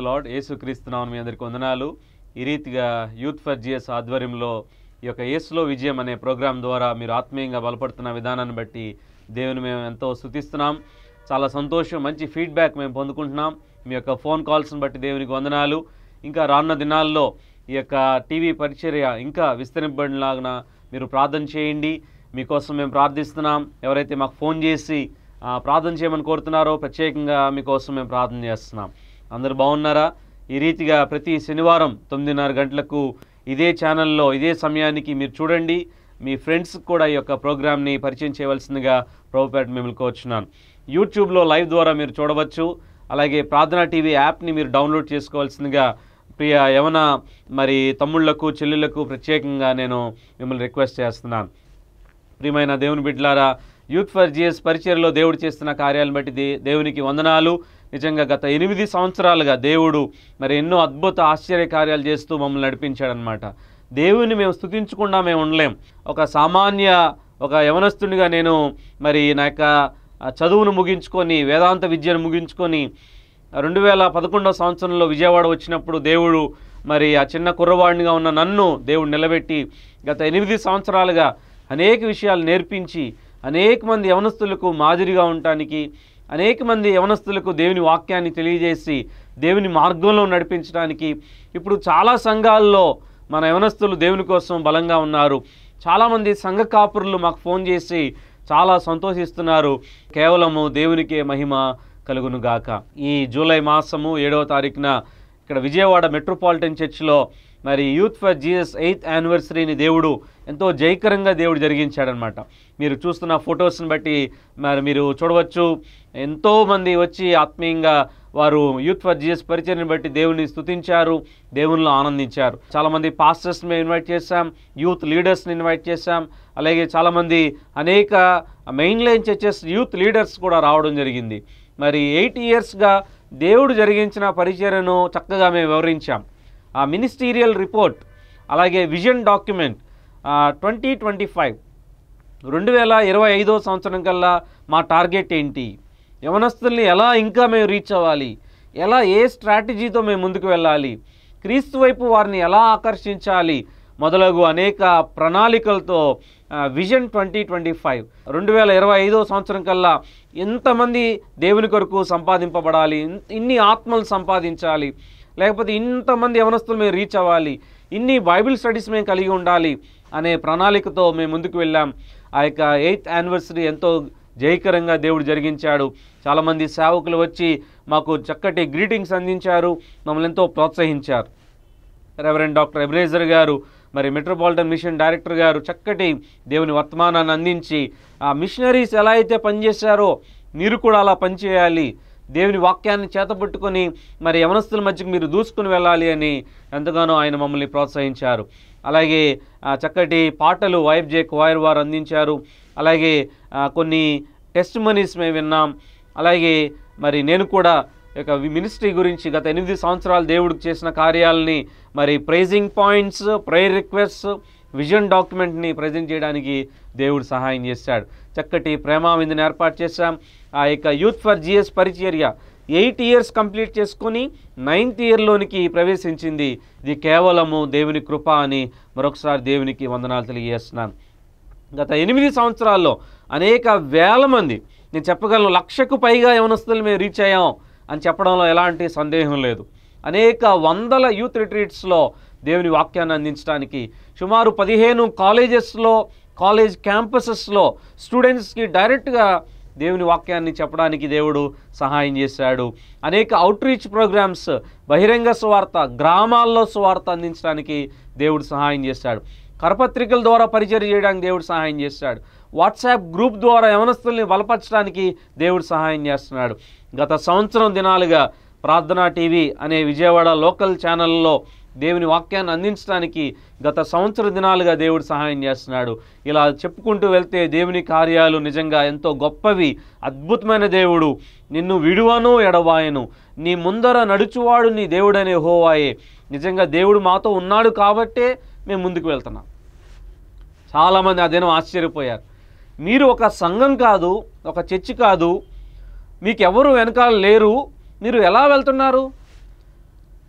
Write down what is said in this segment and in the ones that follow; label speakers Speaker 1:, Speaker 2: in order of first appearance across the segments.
Speaker 1: the lord యేసుక్రీస్తున్నాను మీ అందరికీ వందనాలు ఈ రీతిగా యూత్ ఫర్ జిఎస్ ఆధ్వర్యంలో ఈ యొక్క యేసులో విజయం అనే ప్రోగ్రాం ద్వారా మీరు ఆత్మీయంగా బలపడుతున్న విధానాన్ని బట్టి దేవుని మేము ఎంతో స్థుతిస్తున్నాం చాలా సంతోషం మంచి ఫీడ్బ్యాక్ మేము పొందుకుంటున్నాం మీ యొక్క ఫోన్ కాల్స్ని బట్టి దేవునికి వందనాలు ఇంకా రానున్న దినాల్లో ఈ యొక్క టీవీ పరిచర్య ఇంకా విస్తరింపడిలాగా మీరు ప్రార్థన చేయండి మీకోసం మేము ప్రార్థిస్తున్నాం ఎవరైతే మాకు ఫోన్ చేసి ఆ, ప్రార్థన చేయమని కోరుతున్నారో ప్రత్యేకంగా మీకోసం మేము ప్రార్థన చేస్తున్నాం అందరూ బాగున్నారా ఈ రీతిగా ప్రతి శనివారం తొమ్మిదిన్నర గంటలకు ఇదే ఛానల్లో ఇదే సమయానికి మీరు చూడండి మీ ఫ్రెండ్స్కి కూడా ఈ యొక్క ప్రోగ్రామ్ని పరిచయం చేయవలసిందిగా ప్రభుపేట మిమ్మల్ని కోరుచున్నాను యూట్యూబ్లో లైవ్ ద్వారా మీరు చూడవచ్చు అలాగే ప్రార్థనా టీవీ యాప్ని మీరు డౌన్లోడ్ చేసుకోవాల్సిందిగా ప్రియ యవన మరి తమ్ముళ్లకు చెల్లెళ్లకు ప్రత్యేకంగా నేను మిమ్మల్ని రిక్వెస్ట్ చేస్తున్నాను ప్రియమైన దేవుని బిడ్డలారా యూత్ ఫర్ జిఎస్ పరిచయలో దేవుడు చేస్తున్న కార్యాలను బట్టి దే దేవునికి వందనాలు నిజంగా గత ఎనిమిది సంవత్సరాలుగా దేవుడు మరి ఎన్నో అద్భుత ఆశ్చర్య కార్యాలు చేస్తూ మమ్మల్ని నడిపించాడనమాట దేవుని మేము స్థుతించకుండా మేము ఉండలేం ఒక సామాన్య ఒక యవనస్తునిగా నేను మరి నా యొక్క ఆ, చదువును ముగించుకొని వేదాంత విద్యను ముగించుకొని రెండు వేల పదకొండవ సంవత్సరంలో విజయవాడ వచ్చినప్పుడు దేవుడు మరి ఆ చిన్న కుర్రవాడినిగా ఉన్న నన్ను దేవుడు నిలబెట్టి గత ఎనిమిది సంవత్సరాలుగా అనేక విషయాలు నేర్పించి అనేక మంది యవనస్తులకు మాదిరిగా ఉండటానికి అనేక మంది యవనస్తులకు దేవుని వాక్యాన్ని తెలియజేసి దేవుని మార్గంలో నడిపించడానికి ఇప్పుడు చాలా సంఘాల్లో మన యవనస్తులు దేవుని కోసం బలంగా ఉన్నారు చాలామంది సంఘ కాపురులు మాకు ఫోన్ చేసి చాలా సంతోషిస్తున్నారు కేవలము దేవునికే మహిమ కలుగును గాక ఈ జూలై మాసము ఏడవ తారీఖున ఇక్కడ విజయవాడ మెట్రోపాలిటన్ చర్చ్లో మరి యూత్ ఫర్ జీఎస్ ఎయిత్ యానివర్సరీని దేవుడు ఎంతో జయకరంగా దేవుడు జరిగించాడనమాట మీరు చూస్తున్న ఫొటోస్ని బట్టి మరి మీరు చూడవచ్చు ఎంతోమంది వచ్చి ఆత్మీయంగా వారు యూత్ ఫర్ జీఎస్ పరిచయని బట్టి దేవుని స్తుతించారు దేవునిలో ఆనందించారు చాలామంది పాస్టర్స్ని మేము ఇన్వైట్ చేశాం యూత్ లీడర్స్ని ఇన్వైట్ చేశాం అలాగే చాలామంది అనేక main line churches youth leaders కూడా రావడం జరిగింది మరి ఎయిట్ ఇయర్స్గా దేవుడు జరిగించిన పరిచర్యను చక్కగా మేము వివరించాం ఆ మినిస్టీరియల్ రిపోర్ట్ అలాగే vision document twenty twenty five రెండు వేల ఇరవై ఐదో సంవత్సరం కల్లా మా టార్గెట్ ఏంటి యవనస్తుల్ని ఎలా ఇంకా మేము రీచ్ అవ్వాలి ఎలా ఏ స్ట్రాటజీతో మేము ముందుకు వెళ్ళాలి క్రీస్తు వైపు వారిని ఎలా ఆకర్షించాలి మొదలగు అనేక ప్రణాళికలతో విజన్ ట్వంటీ ట్వంటీ ఫైవ్ రెండు వేల ఇరవై ఐదో సంవత్సరం కల్లా ఎంతమంది దేవుని కొరకు సంపాదింపబడాలి ఇన్- ఇన్ని ఆత్మలు సంపాదించాలి లేకపోతే ఇంతమంది యవనస్తులు మేము రీచ్ అవ్వాలి ఇన్ని బైబిల్ స్టడీస్ మేము కలిగి ఉండాలి అనే ప్రణాళికతో మేము ముందుకు వెళ్ళాం ఆ యొక్క ఎయిత్ యానివర్సరీ ఎంతో జయకరంగా దేవుడు జరిగించాడు చాలామంది సేవకులు వచ్చి మాకు చక్కటి గ్రీటింగ్స్ అందించారు మమ్మల్ని ఎంతో ప్రోత్సహించారు రెవరెండ్ డాక్టర్ ఎబ్రేజర్ గారు మరి మెట్రోపాలిటన్ మిషన్ డైరెక్టర్ గారు చక్కటి దేవుని వర్తమానాన్ని అందించి ఆ మిషనరీస్ ఎలా అయితే పనిచేశారో మీరు కూడా అలా పనిచేయాలి దేవుని వాక్యాన్ని చేతపట్టుకొని మరి యవనస్తుల మధ్యకు మీరు దూసుకుని వెళ్ళాలి అని ఎంతగానో ఆయన మమ్మల్ని ప్రోత్సహించారు అలాగే ఆ, చక్కటి పాటలు వైఫ్ జే క్వైర్ వారు అందించారు అలాగే ఆ, కొన్ని టెస్ట్ మనీస్ మేము విన్నాం అలాగే మరి నేను కూడా ఈ యొక్క మినిస్ట్రీ గురించి గత ఎనిమిది సంవత్సరాలు దేవుడికి చేసిన కార్యాలని మరి praising points prayer request vision డాక్యుమెంట్ని ప్రజెంట్ చేయడానికి దేవుడు సహాయం చేశాడు చక్కటి ప్రేమ విందుని ఏర్పాటు చేశాం ఆ యొక్క యూత్ ఫర్ జిఎస్ పరిచర్య ఎయిట్ ఇయర్స్ కంప్లీట్ చేసుకొని నైన్త్ ఇయర్లోనికి ప్రవేశించింది ఇది కేవలము దేవుని కృప అని మరొకసారి దేవునికి వందనాలు తెలియజేస్తున్నాను గత ఎనిమిది సంవత్సరాల్లో అనేక వేల మంది నేను చెప్పగలను లక్షకు పైగా యవనస్తులు మేము రీచ్ అయ్యాం అని చెప్పడంలో ఎలాంటి సందేహం లేదు అనేక వందల యూత్ రిట్రీట్స్లో దేవుని వాక్యాన్ని అందించడానికి సుమారు పదిహేను కాలేజెస్లో కాలేజ్ క్యాంపసెస్లో స్టూడెంట్స్కి డైరెక్ట్గా దేవుని వాక్యాన్ని చెప్పడానికి దేవుడు సహాయం చేశాడు అనేక అవుట్రీచ్ ప్రోగ్రామ్స్ బహిరంగ సువార్త గ్రామాల్లో సువార్త అందించడానికి దేవుడు సహాయం చేశాడు కరపత్రికల ద్వారా పరిచయం చేయడానికి దేవుడు సహాయం చేశాడు వాట్సాప్ గ్రూప్ ద్వారా యవనస్తుల్ని బలపరచడానికి దేవుడు సహాయం చేస్తున్నాడు గత సంవత్సరం దినాలుగా ప్రార్థనా టీవీ అనే విజయవాడ లోకల్ ఛానల్లో దేవుని వాక్యాన్ని అందించడానికి గత సంవత్సర దినాలుగా దేవుడు సహాయం చేస్తున్నాడు ఇలా చెప్పుకుంటూ వెళ్తే దేవుని కార్యాలు నిజంగా ఎంతో గొప్పవి అద్భుతమైన దేవుడు నిన్ను విడువను ఎడవాయను నీ ముందర నడుచువాడు నీ దేవుడనే హోవాయే నిజంగా దేవుడు మాతో ఉన్నాడు కాబట్టే మేము ముందుకు వెళ్తున్నాం చాలామంది ఆ దినం ఆశ్చర్యపోయారు మీరు ఒక సంఘం కాదు ఒక చర్చి కాదు మీకు ఎవరు వెనకాల లేరు మీరు ఎలా వెళ్తున్నారు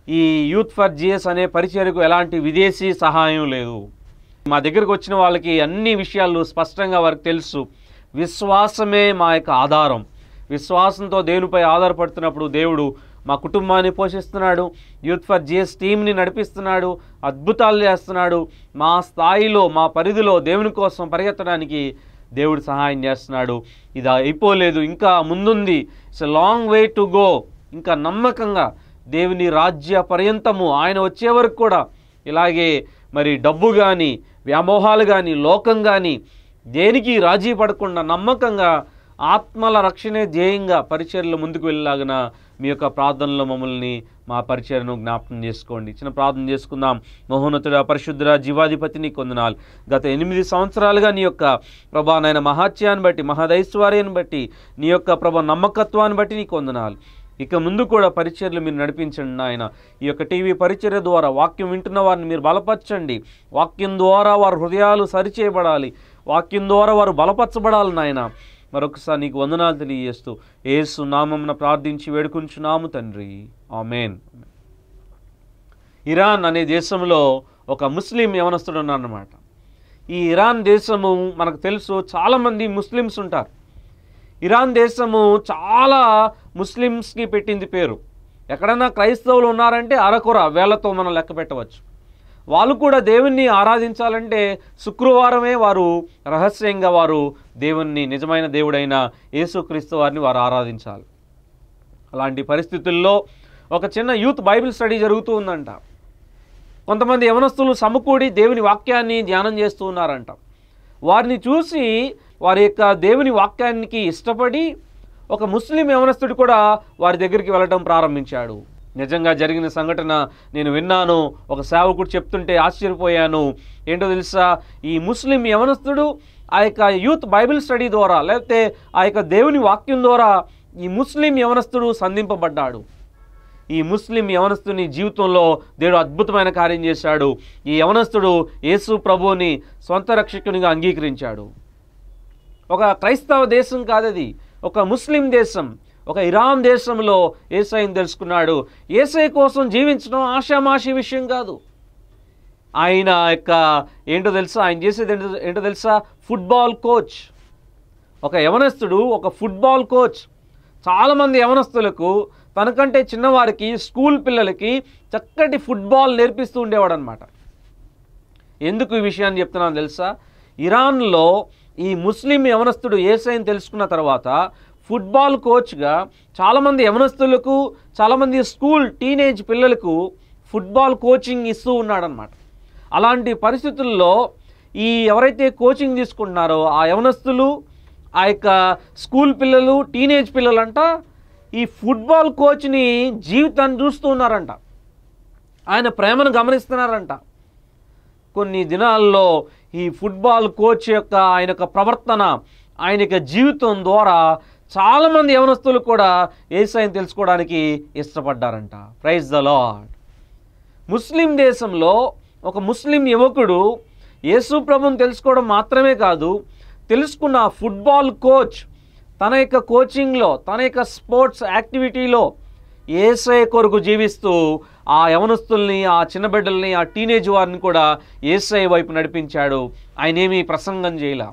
Speaker 1: ఈ యూత్ ఫర్ జిఎస్ అనే పరిచయకు ఎలాంటి విదేశీ సహాయం లేదు మా దగ్గరకు వచ్చిన వాళ్ళకి అన్ని విషయాలు స్పష్టంగా వారికి తెలుసు విశ్వాసమే మా యొక్క ఆధారం విశ్వాసంతో దేవునిపై ఆధారపడుతున్నప్పుడు దేవుడు మా కుటుంబాన్ని పోషిస్తున్నాడు యూత్ ఫర్ జిఎస్ టీంని నడిపిస్తున్నాడు అద్భుతాలు చేస్తున్నాడు మా స్థాయిలో మా పరిధిలో దేవుని కోసం పరిగెత్తడానికి దేవుడు సహాయం చేస్తున్నాడు ఇది అయిపోలేదు ఇంకా ముందుంది it's long way to go ఇంకా నమ్మకంగా దేవుని రాజ్య పర్యంతము ఆయన వచ్చే వరకు కూడా ఇలాగే మరి డబ్బు కానీ వ్యామోహాలు కానీ లోకం కానీ దేనికి రాజీ పడకుండా నమ్మకంగా ఆత్మల రక్షణే ధ్యేయంగా పరిచర్లు ముందుకు వెళ్ళలాగిన మీ యొక్క ప్రార్థనలో మమ్మల్ని మా పరిచయను జ్ఞాపకం చేసుకోండి చిన్న ప్రార్థన చేసుకుందాం మహోన్నతుడ పరిశుద్ధుడ జీవాధిపతిని కొందనాలు గత ఎనిమిది సంవత్సరాలుగా నీ యొక్క ప్రభా నాయన మహాత్యాన్ని బట్టి మహదైశ్వర్యాన్ని బట్టి నీ యొక్క ప్రభ నమ్మకత్వాన్ని బట్టి నీ కొందనాలు ఇక ముందు కూడా పరిచర్లు మీరు నడిపించండి నాయన ఈ యొక్క టీవీ పరిచర్య ద్వారా వాక్యం వింటున్న వారిని మీరు బలపరచండి వాక్యం ద్వారా వారి హృదయాలు సరిచేయబడాలి వాక్యం ద్వారా వారు బలపరచబడాలి నాయన మరొకసారి నీకు వందనాలు తెలియజేస్తూ ఏసు నామమున ప్రార్థించి వేడుకుంటున్నాము తండ్రి ఆమెన్ ఇరాన్ అనే దేశంలో ఒక ముస్లిం యవనస్తుడు ఉన్నారన్నమాట ఈ ఇరాన్ దేశము మనకు తెలుసు చాలామంది ముస్లిమ్స్ ఉంటారు ఇరాన్ దేశము చాలా ముస్లిమ్స్కి పెట్టింది పేరు ఎక్కడైనా క్రైస్తవులు ఉన్నారంటే అరకొర వేళ్లతో మనం లెక్క పెట్టవచ్చు వాళ్ళు కూడా దేవుణ్ణి ఆరాధించాలంటే శుక్రవారమే వారు రహస్యంగా వారు దేవుణ్ణి నిజమైన దేవుడైన యేసుక్రీస్తు వారిని వారు ఆరాధించాలి అలాంటి పరిస్థితుల్లో ఒక చిన్న యూత్ బైబిల్ స్టడీ జరుగుతూ ఉందంట కొంతమంది యవనస్తులు సమకూడి దేవుని వాక్యాన్ని ధ్యానం చేస్తూ ఉన్నారంట వారిని చూసి వారి యొక్క దేవుని వాక్యానికి ఇష్టపడి ఒక ముస్లిం యవనస్తుడు కూడా వారి దగ్గరికి వెళ్ళడం ప్రారంభించాడు నిజంగా జరిగిన సంఘటన నేను విన్నాను ఒక సేవకుడు చెప్తుంటే ఆశ్చర్యపోయాను ఏంటో తెలుసా ఈ ముస్లిం యవనస్తుడు ఆ యొక్క యూత్ బైబిల్ స్టడీ ద్వారా లేకపోతే ఆ యొక్క దేవుని వాక్యం ద్వారా ఈ ముస్లిం యవనస్తుడు సంధింపబడ్డాడు ఈ ముస్లిం యవనస్తుని జీవితంలో దేవుడు అద్భుతమైన కార్యం చేశాడు ఈ యవనస్తుడు యేసు ప్రభువుని సొంత రక్షకునిగా అంగీకరించాడు ఒక క్రైస్తవ దేశం కాదది ఒక ముస్లిం దేశం ఒక ఇరాన్ దేశంలో ఏసైని తెలుసుకున్నాడు ఏసై కోసం జీవించడం ఆషామాషి విషయం కాదు ఆయన యొక్క ఏంటో తెలుసా ఆయన చేసేది ఏంటో ఏంటో తెలుసా ఫుట్బాల్ కోచ్ ఒక యవనస్తుడు ఒక ఫుట్బాల్ కోచ్ చాలామంది యవనస్తులకు తనకంటే చిన్నవారికి స్కూల్ పిల్లలకి చక్కటి ఫుట్బాల్ నేర్పిస్తూ ఉండేవాడు అనమాట ఎందుకు ఈ విషయాన్ని చెప్తున్నాను తెలుసా ఇరాన్లో ఈ ముస్లిం యవనస్తుడు ఏసైని తెలుసుకున్న తర్వాత ఫుట్బాల్ కోచ్గా చాలామంది యవనస్తులకు చాలామంది స్కూల్ టీనేజ్ పిల్లలకు ఫుట్బాల్ కోచింగ్ ఇస్తూ ఉన్నాడనమాట అలాంటి పరిస్థితుల్లో ఈ ఎవరైతే కోచింగ్ తీసుకుంటున్నారో ఆ యవనస్తులు ఆ యొక్క స్కూల్ పిల్లలు టీనేజ్ పిల్లలంట ఈ ఫుట్బాల్ కోచ్ని జీవితాన్ని చూస్తూ ఉన్నారంట ఆయన ప్రేమను గమనిస్తున్నారంట కొన్ని దినాల్లో ఈ ఫుట్బాల్ కోచ్ యొక్క ఆయన యొక్క ప్రవర్తన ఆయన యొక్క జీవితం ద్వారా చాలామంది యవనస్తులు కూడా ఏసైని తెలుసుకోవడానికి ఇష్టపడ్డారంట ప్రైజ్ ద లాడ్ ముస్లిం దేశంలో ఒక ముస్లిం యువకుడు యేసు ప్రభుని తెలుసుకోవడం మాత్రమే కాదు తెలుసుకున్న ఆ ఫుట్బాల్ కోచ్ తన యొక్క కోచింగ్లో తన యొక్క స్పోర్ట్స్ యాక్టివిటీలో ఏసై కొరకు జీవిస్తూ ఆ యవనస్తుల్ని ఆ చిన్న బిడ్డల్ని ఆ టీనేజ్ వారిని కూడా ఏసై వైపు నడిపించాడు ఆయనేమి ప్రసంగం చేయలా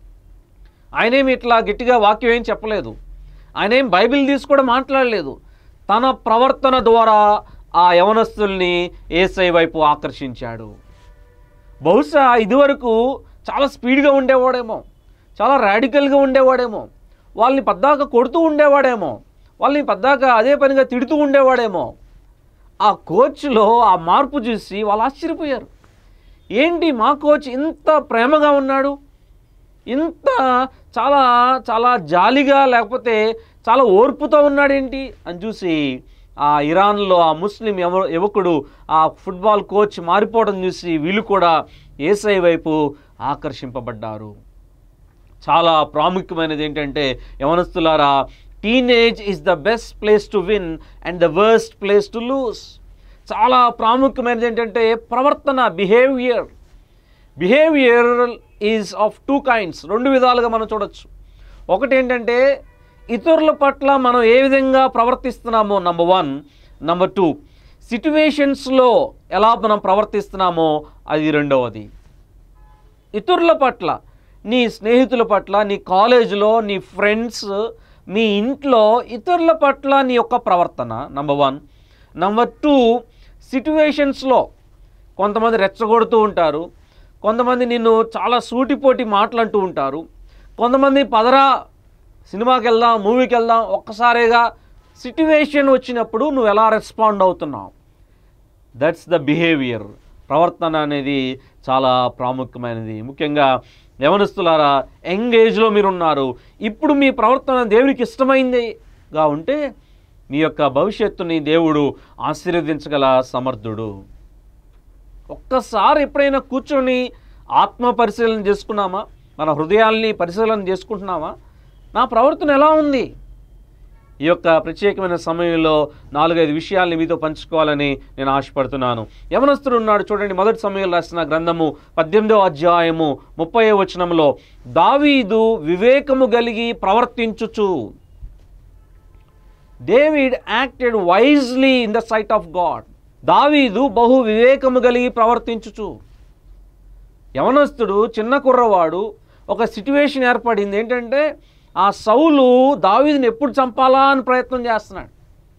Speaker 1: ఆయనేమి ఇట్లా గట్టిగా వాక్యం ఏం చెప్పలేదు ఆయనేం బైబిల్ తీసి కూడా మాట్లాడలేదు తన ప్రవర్తన ద్వారా ఆ యవనస్తుల్ని ఏసై వైపు ఆకర్షించాడు బహుశా ఇదివరకు చాలా స్పీడ్గా ఉండేవాడేమో చాలా రాడికల్గా ఉండేవాడేమో వాళ్ళని పద్దాక కొడుతూ ఉండేవాడేమో వాళ్ళని పద్దాక అదే పనిగా తిడుతూ ఉండేవాడేమో ఆ కోచ్లో ఆ మార్పు చూసి వాళ్ళు ఆశ్చర్యపోయారు ఏంటి మా కోచ్ ఇంత ప్రేమగా ఉన్నాడు ఇంత చాలా చాలా జాలిగా లేకపోతే చాలా ఓర్పుతో ఉన్నాడేంటి అని చూసి ఆ ఇరాన్లో ఆ ముస్లిం యవ యువకుడు ఆ ఫుట్బాల్ కోచ్ మారిపోవడం చూసి వీళ్ళు కూడా ఏసై వైపు ఆకర్షింపబడ్డారు చాలా ప్రాముఖ్యమైనది ఏంటంటే యవనస్తులారా teenage is the best place to win and the worst place to lose చాలా ప్రాముఖ్యమైనది ఏంటంటే ప్రవర్తన behaviour behaviour is of two kinds రెండు విధాలుగా మనం చూడొచ్చు ఒకటి ఏంటంటే ఇతరుల పట్ల మనం ఏ విధంగా ప్రవర్తిస్తున్నామో నంబర్ వన్ నంబర్ టూ సిట్యువేషన్స్లో ఎలా మనం ప్రవర్తిస్తున్నామో అది రెండవది ఇతరుల పట్ల నీ స్నేహితుల పట్ల నీ కాలేజీలో నీ ఫ్రెండ్స్ మీ ఇంట్లో ఇతరుల పట్ల నీ యొక్క ప్రవర్తన నంబర్ వన్ నంబర్ టూ సిట్యువేషన్స్లో కొంతమంది రెచ్చగొడుతూ ఉంటారు కొంతమంది నిన్ను చాలా సూటిపోటి మాటలంటూ ఉంటారు కొంతమంది పదరా సినిమాకి వెళ్దాం మూవీకి వెళ్దాం ఒక్కసారిగా సిట్యువేషన్ వచ్చినప్పుడు నువ్వు ఎలా రెస్పాండ్ అవుతున్నావు దట్స్ ద బిహేవియర్ ప్రవర్తన అనేది చాలా ప్రాముఖ్యమైనది ముఖ్యంగా యవనస్తులారా యంగ్ ఏజ్లో మీరున్నారు ఇప్పుడు మీ ప్రవర్తన దేవునికి ఇష్టమైందిగా ఉంటే మీ యొక్క భవిష్యత్తుని దేవుడు ఆశీర్వదించగల సమర్థుడు ఒక్కసారి ఎప్పుడైనా కూర్చొని ఆత్మ పరిశీలన చేసుకున్నామా మన హృదయాల్ని పరిశీలన చేసుకుంటున్నామా నా ప్రవర్తన ఎలా ఉంది ఈ యొక్క ప్రత్యేకమైన సమయంలో నాలుగైదు విషయాల్ని మీతో పంచుకోవాలని నేను ఆశపడుతున్నాను యవనస్తుడు ఉన్నాడు చూడండి మొదటి సమయంలో రాసిన గ్రంథము పద్దెనిమిదో అధ్యాయము ముప్పై వచనంలో దావీదు వివేకము కలిగి ప్రవర్తించుచు David acted wisely in the sight of God దావీదు బహు వివేకము కలిగి ప్రవర్తించుచు యవనస్తుడు చిన్న కుర్రవాడు ఒక సిట్యువేషన్ ఏర్పడింది ఏంటంటే ఆ సౌలు దావీదుని ఎప్పుడు చంపాలా అని ప్రయత్నం చేస్తున్నాడు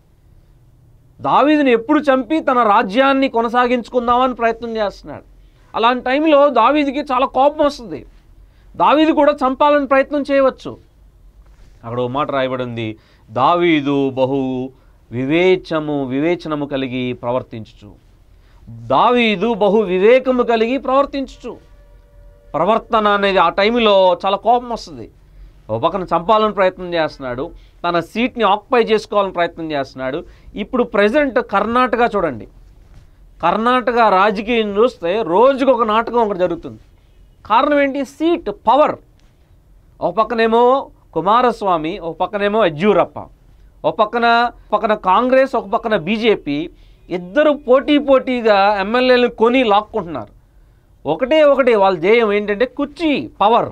Speaker 1: దావీదుని ఎప్పుడు చంపి తన రాజ్యాన్ని కొనసాగించుకుందామని ప్రయత్నం చేస్తున్నాడు అలాంటి టైంలో దావీదికి చాలా కోపం వస్తుంది దావీదు కూడా చంపాలని ప్రయత్నం చేయవచ్చు అక్కడ ఓ మాట రాయబడింది దావీదు బహు వివేచము వివేచనము కలిగి ప్రవర్తించుచు దావీదు బహు వివేకము కలిగి ప్రవర్తించుచు ప్రవర్తన అనేది ఆ టైంలో చాలా కోపం వస్తుంది ఓ పక్కన చంపాలని ప్రయత్నం చేస్తున్నాడు తన సీట్ని ఆక్యుపై చేసుకోవాలని ప్రయత్నం చేస్తున్నాడు ఇప్పుడు ప్రజెంట్ కర్ణాటక చూడండి కర్ణాటక రాజకీయం చూస్తే రోజుకు ఒక నాటకం ఒకటి జరుగుతుంది కారణం ఏంటి సీట్ పవర్ ఒక పక్కనేమో కుమారస్వామి ఒక పక్కనేమో యడ్యూరప్ప ఒక పక్కన పక్కన కాంగ్రెస్ ఒక పక్కన బీజేపీ ఇద్దరు పోటీ పోటీగా ఎమ్మెల్యేలు కొని లాక్కుంటున్నారు ఒకటే ఒకటి వాళ్ళ ధ్యేయం ఏంటంటే కుర్చీ పవర్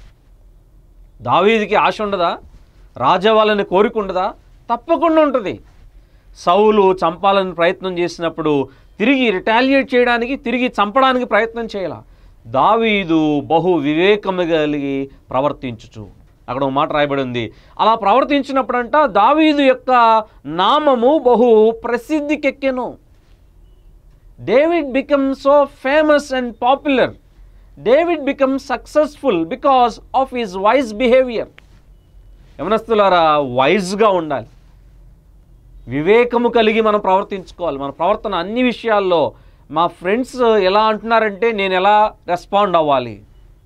Speaker 1: దావీదికి ఆశ ఉండదా రాజవ్వాలని కోరిక ఉండదా తప్పకుండా ఉంటుంది సౌలు చంపాలని ప్రయత్నం చేసినప్పుడు తిరిగి రిటాలియేట్ చేయడానికి తిరిగి చంపడానికి ప్రయత్నం చేయాల దావీదు బహు వివేకము కలిగి ప్రవర్తించుచు అక్కడ ఒక మాట రాయబడి ఉంది అలా ప్రవర్తించినప్పుడంట దావీదు యొక్క నామము బహు ప్రసిద్ధికెక్కెను David become so famous and popular David become successful because of his wise behaviour యమనస్తులారా వైజ్గా ఉండాలి వివేకము కలిగి మనం ప్రవర్తించుకోవాలి మన ప్రవర్తన అన్ని విషయాల్లో మా ఫ్రెండ్స్ ఎలా అంటున్నారంటే నేను ఎలా రెస్పాండ్ అవ్వాలి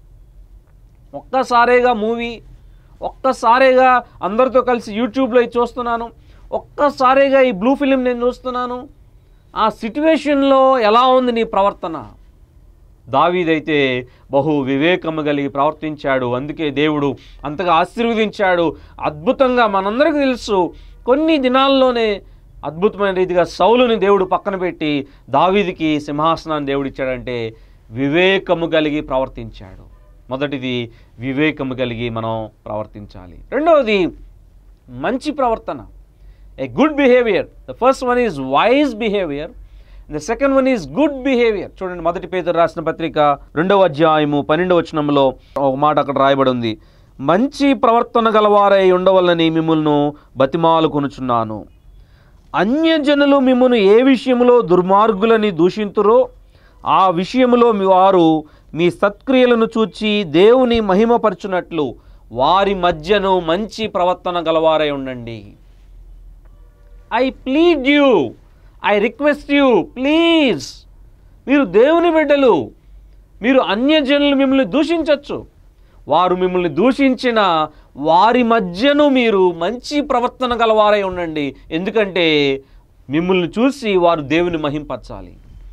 Speaker 1: ఒక్కసారిగా మూవీ ఒక్కసారిగా అందరితో కలిసి యూట్యూబ్లో ఇది చూస్తున్నాను ఒక్కసారిగా ఈ బ్లూ ఫిలిం నేను చూస్తున్నాను ఆ సిట్యువేషన్లో ఎలా ఉంది నీ ప్రవర్తన దావీదైతే బహు వివేకము కలిగి ప్రవర్తించాడు అందుకే దేవుడు అంతగా ఆశీర్వదించాడు అద్భుతంగా మనందరికీ తెలుసు కొన్ని దినాల్లోనే అద్భుతమైన రీతిగా సౌలుని దేవుడు పక్కన పెట్టి దావీదికి సింహాసనాన్ని దేవుడు ఇచ్చాడంటే వివేకము కలిగి ప్రవర్తించాడు మొదటిది వివేకము కలిగి మనం ప్రవర్తించాలి రెండవది మంచి ప్రవర్తన a good behaviour the first one is wise behaviour the second one is good behaviour చూడండి మొదటి పేదరు రాసిన పత్రిక రెండవ అధ్యాయము పన్నెండవ వచనంలో ఒక మాట అక్కడ రాయబడి ఉంది మంచి ప్రవర్తన గలవారై ఉండవలని మిమ్మల్ని బతిమాలు కొనుచున్నాను అన్యజనులు మిమ్మల్ని ఏ విషయంలో దుర్మార్గులని దూషింతురో ఆ విషయంలో మీ వారు మీ సత్క్రియలను చూచి దేవుని మహిమపరచునట్లు వారి మధ్యను మంచి ప్రవర్తన గలవారై ఉండండి I plead you I request you please మీరు దేవుని బిడ్డలు మీరు అన్యజనులు మిమ్మల్ని దూషించవచ్చు వారు మిమ్మల్ని దూషించిన వారి మధ్యను మీరు మంచి ప్రవర్తన గలవారై ఉండండి ఎందుకంటే మిమ్మల్ని చూసి వారు దేవుని మహింపరచాలి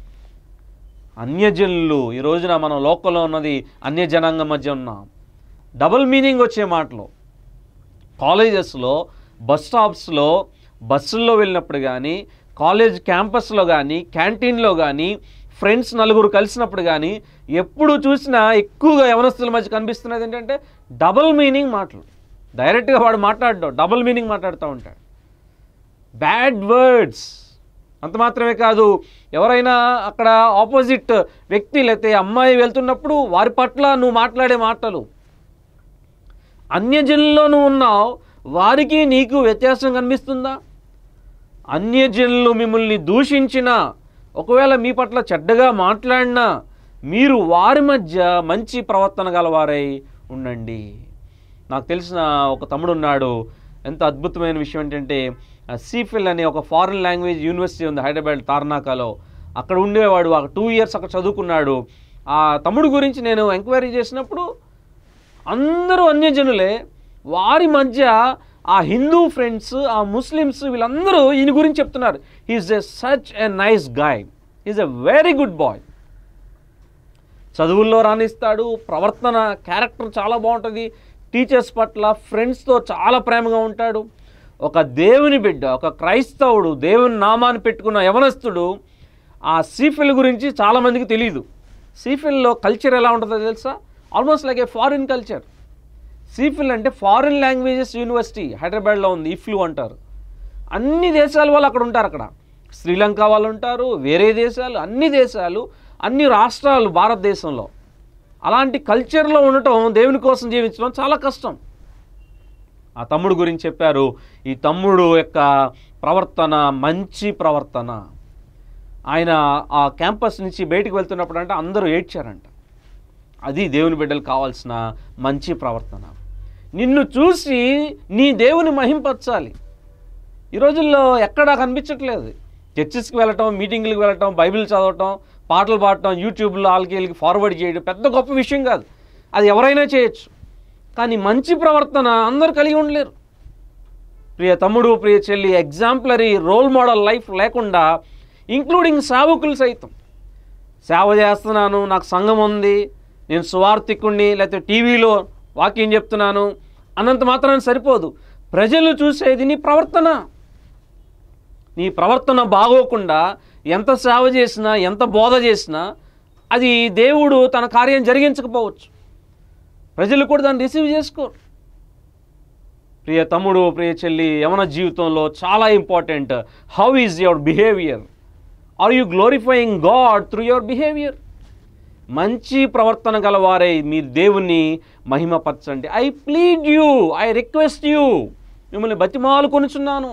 Speaker 1: అన్యజనులు ఈ రోజున మనం లోకంలో ఉన్నది అన్యజనాంగం మధ్య ఉన్నాం డబుల్ మీనింగ్ వచ్చే మాటలు కాలేజెస్లో బస్ స్టాప్స్లో బస్సుల్లో వెళ్ళినప్పుడు కానీ కాలేజ్ క్యాంపస్లో కానీ క్యాంటీన్లో కానీ ఫ్రెండ్స్ నలుగురు కలిసినప్పుడు కానీ ఎప్పుడు చూసినా ఎక్కువగా యవనస్తుల మధ్య కనిపిస్తున్నది ఏంటంటే డబుల్ మీనింగ్ మాటలు డైరెక్ట్గా వాడు మాట్లాడడం డబుల్ మీనింగ్ మాట్లాడుతూ ఉంటాడు బ్యాడ్ వర్డ్స్ అంత మాత్రమే కాదు ఎవరైనా అక్కడ ఆపోజిట్ వ్యక్తి లేకపోతే అమ్మాయి వెళ్తున్నప్పుడు వారి పట్ల నువ్వు మాట్లాడే మాటలు అన్యజనుల్లో నువ్వు ఉన్నావు వారికి నీకు వ్యత్యాసం కనిపిస్తుందా అన్యజనులు మిమ్మల్ని దూషించినా ఒకవేళ మీ పట్ల చెడ్డగా మాట్లాడినా మీరు వారి మధ్య మంచి ప్రవర్తన గలవారై ఉండండి నాకు తెలిసిన ఒక తమ్ముడు ఉన్నాడు ఎంత అద్భుతమైన విషయం ఏంటంటే సీఫిల్ అనే ఒక ఫారిన్ లాంగ్వేజ్ యూనివర్సిటీ ఉంది హైదరాబాద్ తార్నాకాలో అక్కడ ఉండేవాడు ఒక టూ ఇయర్స్ అక్కడ చదువుకున్నాడు ఆ తమ్ముడు గురించి నేను ఎంక్వైరీ చేసినప్పుడు అందరూ అన్యజనులే వారి మధ్య ఆ హిందూ ఫ్రెండ్స్ ఆ ముస్లిమ్స్ వీళ్ళందరూ ఈయన గురించి చెప్తున్నారు he's a such a nice guy is a very good boy చదువుల్లో రాణిస్తాడు ప్రవర్తన క్యారెక్టర్ చాలా బాగుంటుంది టీచర్స్ పట్ల ఫ్రెండ్స్తో చాలా ప్రేమగా ఉంటాడు ఒక దేవుని బిడ్డ ఒక క్రైస్తవుడు దేవుని నామాన్ని పెట్టుకున్న యవనస్తుడు ఆ సీఫిల్ గురించి చాలామందికి తెలియదు సీఫిల్లో కల్చర్ ఎలా ఉంటుందో తెలుసా almost like a foreign culture సీఫిల్ అంటే ఫారిన్ లాంగ్వేజెస్ యూనివర్సిటీ హైదరాబాద్లో ఉంది ఇఫ్లు అంటారు అన్ని దేశాల వాళ్ళు అక్కడ ఉంటారు అక్కడ శ్రీలంక వాళ్ళు ఉంటారు వేరే దేశాలు అన్ని దేశాలు అన్ని రాష్ట్రాలు భారతదేశంలో అలాంటి కల్చర్లో ఉండటం దేవుని కోసం జీవించడం చాలా కష్టం ఆ తమ్ముడు గురించి చెప్పారు ఈ తమ్ముడు యొక్క ప్రవర్తన మంచి ప్రవర్తన ఆయన ఆ క్యాంపస్ నుంచి బయటికి వెళ్తున్నప్పుడు అంటే అందరూ ఏడ్చారంట అది దేవుని బిడ్డలు కావాల్సిన మంచి ప్రవర్తన నిన్ను చూసి నీ దేవుని మహింపరచాలి ఈ రోజుల్లో ఎక్కడా కనిపించట్లేదు చర్చెస్కి వెళ్ళటం మీటింగ్లకు వెళ్ళటం బైబిల్ చదవటం పాటలు పాడటం యూట్యూబ్లో వాళ్ళకి వీళ్ళకి ఫార్వర్డ్ చేయడం పెద్ద గొప్ప విషయం కాదు అది ఎవరైనా చేయొచ్చు కానీ మంచి ప్రవర్తన అందరూ కలిగి ఉండలేరు ప్రియ తమ్ముడు ప్రియ చెల్లి ఎగ్జాంపులరీ రోల్ మోడల్ లైఫ్ లేకుండా ఇంక్లూడింగ్ సేవకులు సైతం సేవ చేస్తున్నాను నాకు సంఘం ఉంది నేను సువార్థికుణ్ణి లేకపోతే టీవీలో వాక్యం చెప్తున్నాను అన్నంత మాత్రాన సరిపోదు ప్రజలు చూసేది నీ ప్రవర్తన నీ ప్రవర్తన బాగోకుండా ఎంత సేవ చేసినా ఎంత బోధ చేసినా అది దేవుడు తన కార్యం జరిగించకపోవచ్చు ప్రజలు కూడా దాన్ని రిసీవ్ చేసుకోరు ప్రియ తమ్ముడు ప్రియ చెల్లి యవన జీవితంలో చాలా important how is your behaviour are you glorifying God through your behaviour మంచి ప్రవర్తన గలవారై మీ దేవుణ్ణి మహిమపరచండి I plead you I request you మిమ్మల్ని బతిమాలు కొనుచున్నాను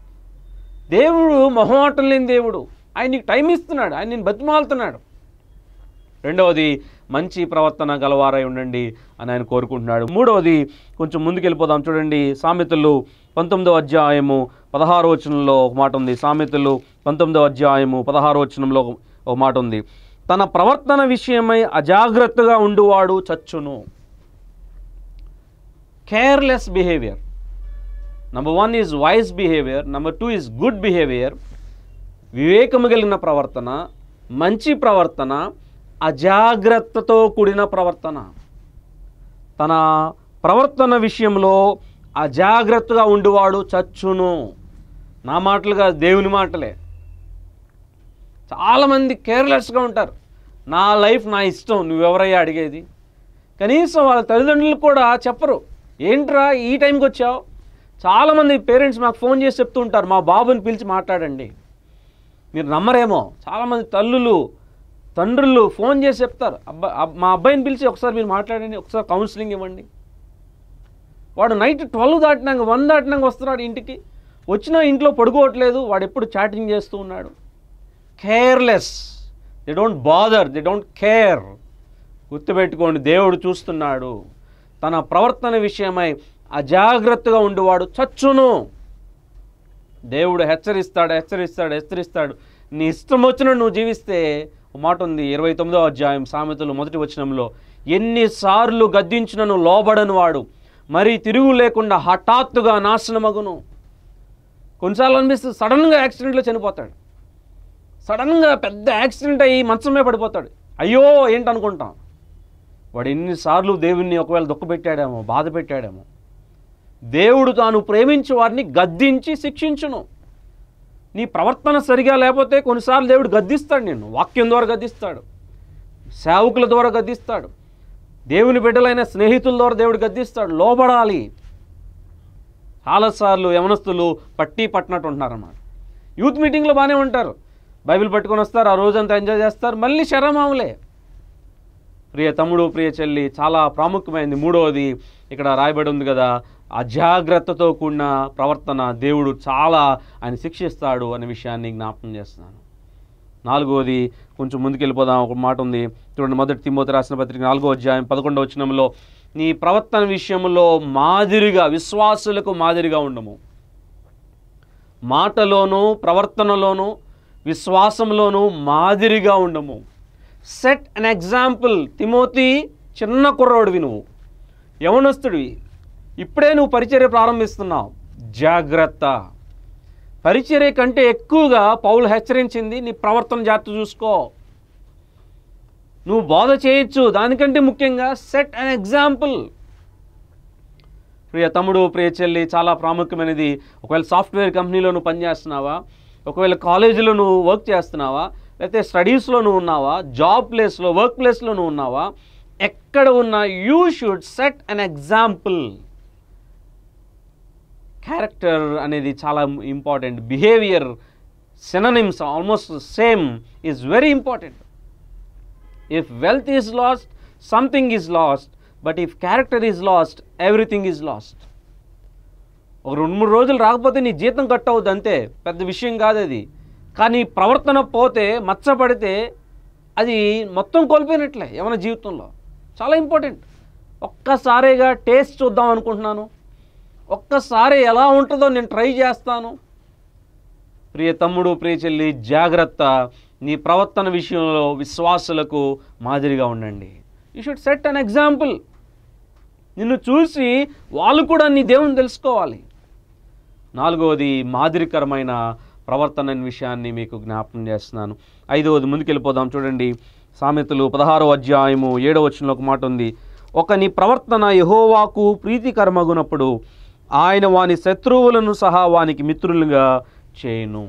Speaker 1: దేవుడు మొహమాటం లేని దేవుడు ఆయన నీకు టైం ఇస్తున్నాడు ఆయన నేను బతిమాలుతున్నాడు రెండవది మంచి ప్రవర్తన గలవారై ఉండండి అని ఆయన కోరుకుంటున్నాడు మూడవది కొంచెం ముందుకు వెళ్ళిపోదాం చూడండి సామెతలు పంతొమ్మిదో అధ్యాయము పదహారో వచనంలో ఒక మాట ఉంది సామెతలు పంతొమ్మిదో అధ్యాయము పదహారో వచనంలో ఒక- ఒక మాట ఉంది తన ప్రవర్తన విషయమై అజాగ్రత్తగా ఉండువాడు చచ్చును careless behaviour number one is wise behaviour number two is good behaviour వివేకము కలిగిన ప్రవర్తన మంచి ప్రవర్తన అజాగ్రత్తతో కూడిన ప్రవర్తన తన ప్రవర్తన విషయంలో అజాగ్రత్తగా ఉండువాడు చచ్చును నా మాటలుగా దేవుని మాటలే చాలామంది కేర్లెస్గా ఉంటారు నా లైఫ్ నా ఇష్టం నువ్వెవరయ్యా అడిగేది కనీసం వాళ్ళ తల్లిదండ్రులు కూడా చెప్పరు ఏంట్రా ఈ టైంకి వచ్చావు చాలామంది పేరెంట్స్ మాకు ఫోన్ చేసి చెప్తూ ఉంటారు మా బాబుని పిలిచి మాట్లాడండి మీరు నమ్మరేమో చాలామంది తల్లులు తండ్రులు ఫోన్ చేసి చెప్తారు అబ్బా అబ్- మా అబ్బాయిని పిలిచి ఒకసారి మీరు మాట్లాడండి ఒకసారి కౌన్సిలింగ్ ఇవ్వండి వాడు నైట్ ట్వెల్వ్ దాటినాక వన్ దాటినాక వస్తున్నాడు ఇంటికి వచ్చినా ఇంట్లో పడుకోవట్లేదు వాడు ఎప్పుడు చాటింగ్ చేస్తూ ఉన్నాడు careless they don't bother they don't care గుర్తుపెట్టుకోండి దేవుడు చూస్తున్నాడు తన ప్రవర్తన విషయమై అజాగ్రత్తగా ఉండేవాడు చచ్చును దేవుడు హెచ్చరిస్తాడు హెచ్చరిస్తాడు హెచ్చరిస్తాడు నీ ఇష్టం వచ్చినట్టు నువ్వు జీవిస్తే ఒక మాట ఉంది ఇరవై తొమ్మిదో అధ్యాయం సామెతలు మొదటి వచనంలో ఎన్నిసార్లు గద్దించినను లోబడని వాడు మరి తిరుగు లేకుండా హఠాత్తుగా నాశనమగును కొన్నిసార్లు అనిపిస్తుంది సడన్గా యాక్సిడెంట్లో చనిపోతాడు సడన్గా పెద్ద యాక్సిడెంట్ అయ్యి మంచమే పడిపోతాడు అయ్యో ఏంటనుకుంటాం వాడు ఎన్నిసార్లు దేవుణ్ణి ఒకవేళ దుఃఖపెట్టాడేమో బాధ పెట్టాడేమో దేవుడు తాను ప్రేమించే వారిని గద్దించి శిక్షించును నీ ప్రవర్తన సరిగా లేకపోతే కొన్నిసార్లు దేవుడు గద్దిస్తాడు నిన్ను వాక్యం ద్వారా గద్దిస్తాడు సేవకుల ద్వారా గద్దిస్తాడు దేవుని బిడ్డలైన స్నేహితుల ద్వారా దేవుడు గద్దిస్తాడు లోబడాలి చాలాసార్లు యవనస్తులు పట్టి పట్టినట్టు ఉంటున్నారన్నమాట యూత్ మీటింగ్లో బాగానే ఉంటారు బైబిల్ పట్టుకొని వస్తారు ఆ రోజంతా ఎంజాయ్ చేస్తారు మళ్ళీ శరమాములే ప్రియ తమ్ముడు ప్రియ చెల్లి చాలా ప్రాముఖ్యమైనది మూడవది ఇక్కడ రాయబడి ఉంది కదా అజాగ్రత్తతో కూడిన ప్రవర్తన దేవుడు చాలా ఆయన శిక్షిస్తాడు అనే విషయాన్ని జ్ఞాపకం చేస్తున్నాను నాలుగవది కొంచెం ముందుకెళ్ళిపోదాం ఒక మాట ఉంది చూడండి మొదటి తిమ్మోతి రాసిన పత్రిక నాలుగో అధ్యాయం పదకొండవ వచనంలో నీ ప్రవర్తన విషయంలో మాదిరిగా విశ్వాసులకు మాదిరిగా ఉండము మాటలోనూ ప్రవర్తనలోనూ విశ్వాసంలోనూ మాదిరిగా ఉండము సెట్ అన్ ఎగ్జాంపుల్ తిమోతి చిన్న కుర్రోడివి నువ్వు యవనస్తుడివి ఇప్పుడే నువ్వు పరిచర్య ప్రారంభిస్తున్నావు జాగ్రత్త పరిచర్య కంటే ఎక్కువగా పౌలు హెచ్చరించింది నీ ప్రవర్తన జాగ్రత్త చూసుకో నువ్వు బోధ చేయొచ్చు దానికంటే ముఖ్యంగా సెట్ అన్ ఎగ్జాంపుల్ ప్రియ తమ్ముడు ప్రియ చెల్లి చాలా ప్రాముఖ్యమైనది ఒకవేళ సాఫ్ట్వేర్ కంపెనీలో నువ్వు పనిచేస్తున్నావా ఒకవేళ కాలేజీలో నువ్వు వర్క్ చేస్తున్నావా లేకపోతే స్టడీస్లో నువ్వు ఉన్నావా జాబ్ ప్లేస్లో వర్క్ ప్లేస్లో నువ్వు ఉన్నావా ఎక్కడ ఉన్నా you should set an example character అనేది చాలా important behaviour synonyms almost same is very important if wealth is lost something is lost but if character is lost everything is lost ఒక రెండు మూడు రోజులు రాకపోతే నీ జీతం కట్ అవుద్ది అంతే పెద్ద విషయం కాదు అది కానీ ప్రవర్తన పోతే మచ్చపడితే అది మొత్తం కోల్పోయినట్లే ఏమైనా జీవితంలో చాలా ఇంపార్టెంట్ ఒక్కసారిగా టేస్ట్ చూద్దాం అనుకుంటున్నాను ఒక్కసారి ఎలా ఉంటుందో నేను ట్రై చేస్తాను ప్రియ తమ్ముడు ప్రియ చెల్లి జాగ్రత్త నీ ప్రవర్తన విషయంలో విశ్వాసులకు మాదిరిగా ఉండండి you should set an example నిన్ను చూసి వాళ్ళు కూడా నీ దేవుని తెలుసుకోవాలి నాలుగవది మాదిరికరమైన ప్రవర్తన అనే విషయాన్ని మీకు జ్ఞాపకం చేస్తున్నాను ఐదవది ముందుకెళ్ళిపోదాం చూడండి సామెతలు పదహారో అధ్యాయము ఏడవ వచనంలో ఒక మాట ఉంది ఒక నీ ప్రవర్తన యహోవాకు ప్రీతికరమగునప్పుడు ఆయన వాని శత్రువులను సహా వానికి మిత్రులుగా చేయును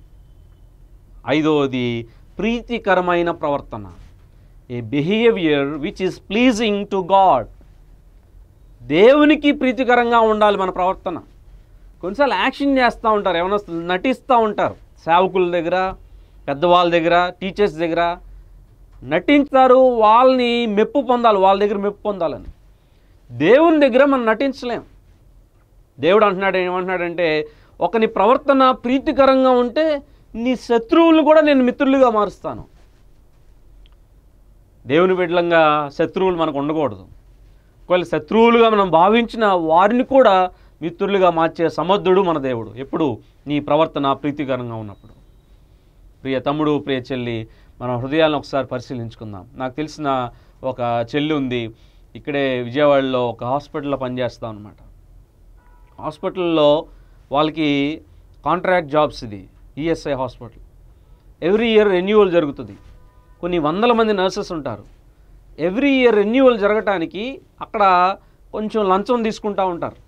Speaker 1: ఐదవది ప్రీతికరమైన ప్రవర్తన a behaviour which is pleasing to God దేవునికి ప్రీతికరంగా ఉండాలి మన ప్రవర్తన కొన్నిసార్లు యాక్షన్ చేస్తూ ఉంటారు ఏమైనా నటిస్తూ ఉంటారు సేవకుల దగ్గర పెద్దవాళ్ళ దగ్గర టీచర్స్ దగ్గర నటించారు వాళ్ళని మెప్పు పొందాలి వాళ్ళ దగ్గర మెప్పు పొందాలని దేవుని దగ్గర మనం నటించలేం దేవుడు అంటున్నాడు ఏమంటున్నాడంటే ఒకని ప్రవర్తన ప్రీతికరంగా ఉంటే నీ శత్రువులను కూడా నేను మిత్రులుగా మారుస్తాను దేవుని బిడ్డలంగా శత్రువులు మనకు ఉండకూడదు ఒకవేళ శత్రువులుగా మనం భావించిన వారిని కూడా మిత్రులుగా మార్చే సమర్థుడు మన దేవుడు ఎప్పుడు నీ ప్రవర్తన ప్రీతికరంగా ఉన్నప్పుడు ప్రియ తమ్ముడు ప్రియ చెల్లి మన హృదయాలను ఒకసారి పరిశీలించుకుందాం నాకు తెలిసిన ఒక చెల్లి ఉంది ఇక్కడే విజయవాడలో ఒక హాస్పిటల్లో పనిచేస్తాం అనమాట హాస్పిటల్లో వాళ్ళకి కాంట్రాక్ట్ జాబ్స్ ఇది ESI hospital every year renewal జరుగుతుంది కొన్ని వందల మంది నర్సెస్ ఉంటారు ఎవ్రీ ఇయర్ రెన్యువల్ జరగటానికి అక్కడ కొంచెం లంచం తీసుకుంటూ ఉంటారు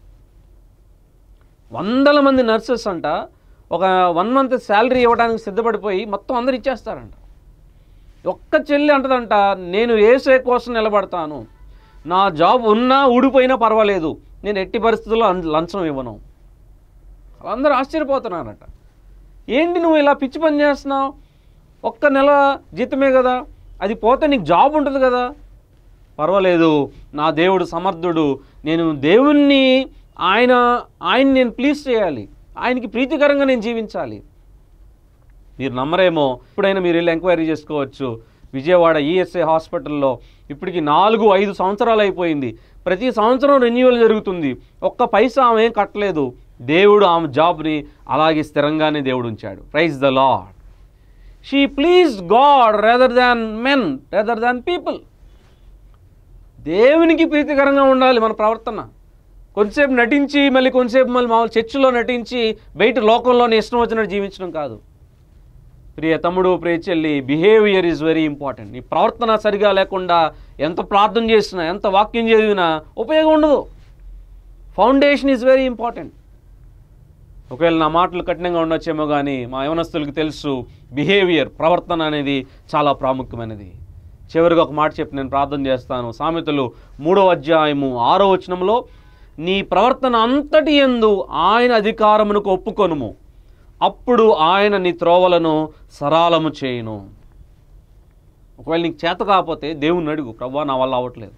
Speaker 1: వందల మంది నర్సెస్ అంట ఒక వన్ మంత్ శాలరీ ఇవ్వడానికి సిద్ధపడిపోయి మొత్తం అందరు ఇచ్చేస్తారంట ఒక్క చెల్లి అంటదంట నేను ఏసే కోసం నిలబడతాను నా జాబ్ ఉన్నా ఊడిపోయినా పర్వాలేదు నేను ఎట్టి పరిస్థితుల్లో అన్- లంచం ఇవ్వను వాళ్ళందరూ ఆశ్చర్యపోతున్నారట ఏంటి నువ్వు ఇలా పిచ్చి పని చేస్తున్నావు ఒక్క నెల జీతమే కదా అది పోతే నీకు జాబ్ ఉంటుంది కదా పర్వాలేదు నా దేవుడు సమర్థుడు నేను దేవుణ్ణి ఆయన ఆయన నేను ప్లీజ్ చేయాలి ఆయనకి ప్రీతికరంగా నేను జీవించాలి మీరు నమ్మరేమో ఇప్పుడైనా మీరు వెళ్ళి ఎంక్వైరీ చేసుకోవచ్చు విజయవాడ ఈఎస్ఐ హాస్పిటల్లో ఇప్పటికి నాలుగు ఐదు సంవత్సరాలు అయిపోయింది ప్రతి సంవత్సరం రెన్యువల్ జరుగుతుంది ఒక్క పైసా ఆమె ఏం కట్టలేదు దేవుడు ఆమె జాబ్ని అలాగే స్థిరంగానే దేవుడు ఉంచాడు praise the Lord she please God rather than men rather than people దేవునికి ప్రీతికరంగా ఉండాలి మన ప్రవర్తన కొంతసేపు నటించి మళ్ళీ కొంతసేపు మళ్ళీ మామూలు చర్చిలో నటించి బయట లోకంలోనే ఇష్టం వచ్చినట్టు జీవించడం కాదు ప్రియ తమ్ముడు ప్రియ చెల్లి బిహేవియర్ ఈజ్ వెరీ ఇంపార్టెంట్ నీ ప్రవర్తన సరిగా లేకుండా ఎంత ప్రార్థన చేసినా ఎంత వాక్యం చదివినా ఉపయోగం ఉండదు ఫౌండేషన్ ఈజ్ వెరీ ఇంపార్టెంట్ ఒకవేళ నా మాటలు కఠినంగా ఉండొచ్చేమో కానీ మా యవనస్తులకు తెలుసు బిహేవియర్ ప్రవర్తన అనేది చాలా ప్రాముఖ్యమైనది చివరిగా ఒక మాట చెప్పి నేను ప్రార్థన చేస్తాను సామెతలు మూడవ అధ్యాయము ఆరో వచనంలో నీ ప్రవర్తన అంతటి ఎందు ఆయన అధికారమునకు ఒప్పుకొనుము అప్పుడు ఆయన నీ త్రోవలను సరాలము చేయును ఒకవేళ నీకు చేత కాకపోతే దేవుణ్ణి అడుగు ప్రభా నా వల్ల అవ్వట్లేదు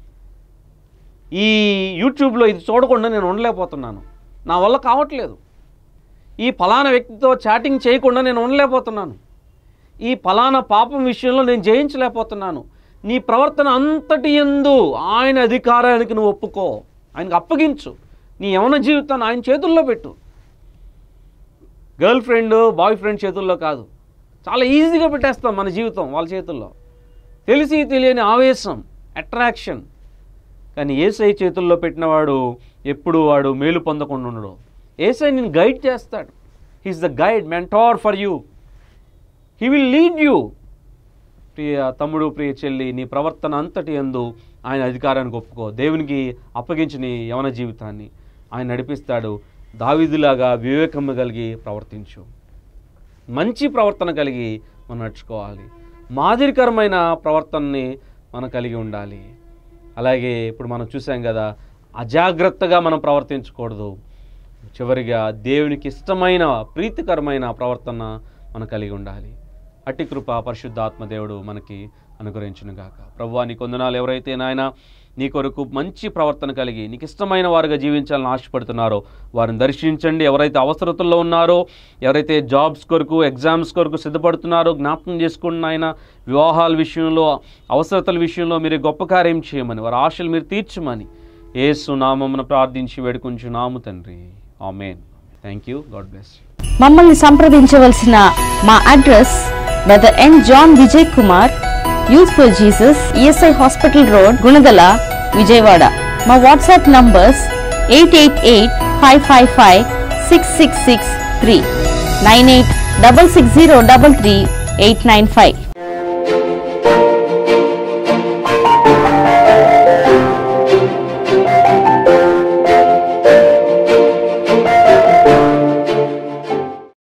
Speaker 1: ఈ యూట్యూబ్లో ఇది చూడకుండా నేను ఉండలేకపోతున్నాను నా వల్ల కావట్లేదు ఈ ఫలానా వ్యక్తితో చాటింగ్ చేయకుండా నేను ఉండలేకపోతున్నాను ఈ ఫలానా పాపం విషయంలో నేను జయించలేకపోతున్నాను నీ ప్రవర్తన అంతటి ఎందు ఆయన అధికారానికి నువ్వు ఒప్పుకో ఆయనకు అప్పగించు నీ యవన జీవితాన్ని ఆయన చేతుల్లో పెట్టు గర్ల్ ఫ్రెండ్ బాయ్ ఫ్రెండ్ చేతుల్లో కాదు చాలా ఈజీగా పెట్టేస్తాం మన జీవితం వాళ్ళ చేతుల్లో తెలిసి తెలియని ఆవేశం అట్రాక్షన్ కానీ ఏసై చేతుల్లో పెట్టినవాడు ఎప్పుడు వాడు మేలు పొందకుండా ఉండడు ఏసై నేను గైడ్ చేస్తాడు he's the guide mentor for you he will lead you ప్రియ తమ్ముడు ప్రియ చెల్లి నీ ప్రవర్తన అంతటి ఎందు ఆయన అధికారానికి ఒప్పుకో దేవునికి అప్పగించి నీ యవన జీవితాన్ని ఆయన నడిపిస్తాడు దావిదిలాగా వివేకము కలిగి ప్రవర్తించు మంచి ప్రవర్తన కలిగి మనం నడుచుకోవాలి మాదిరికరమైన ప్రవర్తనని మనం కలిగి ఉండాలి అలాగే ఇప్పుడు మనం చూసాం కదా అజాగ్రత్తగా మనం ప్రవర్తించకూడదు చివరిగా దేవునికి ఇష్టమైన ప్రీతికరమైన ప్రవర్తన మనం కలిగి ఉండాలి అట్టి కృప పరిశుద్ధాత్మ దేవుడు మనకి అనుగ్రహించును గాక ప్రభువా నీ కొందనాలు ఎవరైతే నాయన నీ కొరకు మంచి ప్రవర్తన కలిగి నీకు ఇష్టమైన వారుగా జీవించాలని ఆశపడుతున్నారో వారిని దర్శించండి ఎవరైతే అవసరతల్లో ఉన్నారో ఎవరైతే జాబ్స్ కొరకు ఎగ్జామ్స్ కొరకు సిద్ధపడుతున్నారో జ్ఞాపకం చేసుకున్న ఆయన వివాహాల విషయంలో అవసరతల విషయంలో మీరు గొప్ప కార్యం చేయమని వారి ఆశలు మీరు తీర్చమని ఏసు నామమున ప్రార్థించి వేడుకుంటున్నాము తండ్రి ఆమెన్ thank you God bless you
Speaker 2: మమ్మల్ని సంప్రదించవలసిన మా address brother N John Vijay Kumar youth for Jesus ESI hospital road Gunadala Vijayawada మా WhatsApp numbers eight eight eight five five five six six six three nine eight double six zero double three eight nine five